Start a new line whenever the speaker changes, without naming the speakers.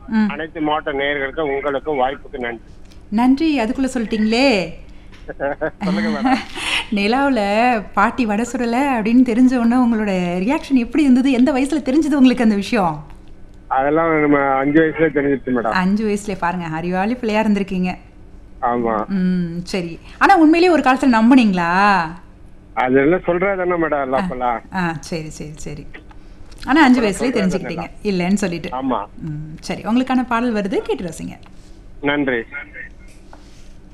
ம்.
அனைத்து மாவட்ட நேயர்களுக்கும் உங்களுக்கும் வாய்ப்புக்கு நன்றி
நன்றி அதுக்குள்ள சொல்லிட்டீங்களே
சொல்லுங்க மேடம்
நிலாவில் பாட்டி வடை சுடலை அப்படின்னு தெரிஞ்ச உடனே உங்களோட ரியாக்ஷன் எப்படி இருந்தது எந்த வயசுல தெரிஞ்சது உங்களுக்கு அந்த விஷயம்
அதெல்லாம் நம்ம அஞ்சு வயசுல தெரிஞ்சிச்சு மேடம்
அஞ்சு வயசுல பாருங்க அறிவாளி பிள்ளையா இருந்திருக்கீங்க
ஆமா
ம் சரி ஆனா உண்மையிலேயே ஒரு காலத்துல நம்புனீங்களா
அது எல்லாம் சொல்றதானே மேடம் எல்லாம் அப்பெல்லாம்
ஆ சரி சரி சரி ஆனா அஞ்சு வயசுலயே தெரிஞ்சுக்கிட்டீங்க இல்லைன்னு சொல்லிட்டு
ஆமா
ம் சரி உங்களுக்கான பாடல் வருது கேட்டு ரசிங்க
நன்றி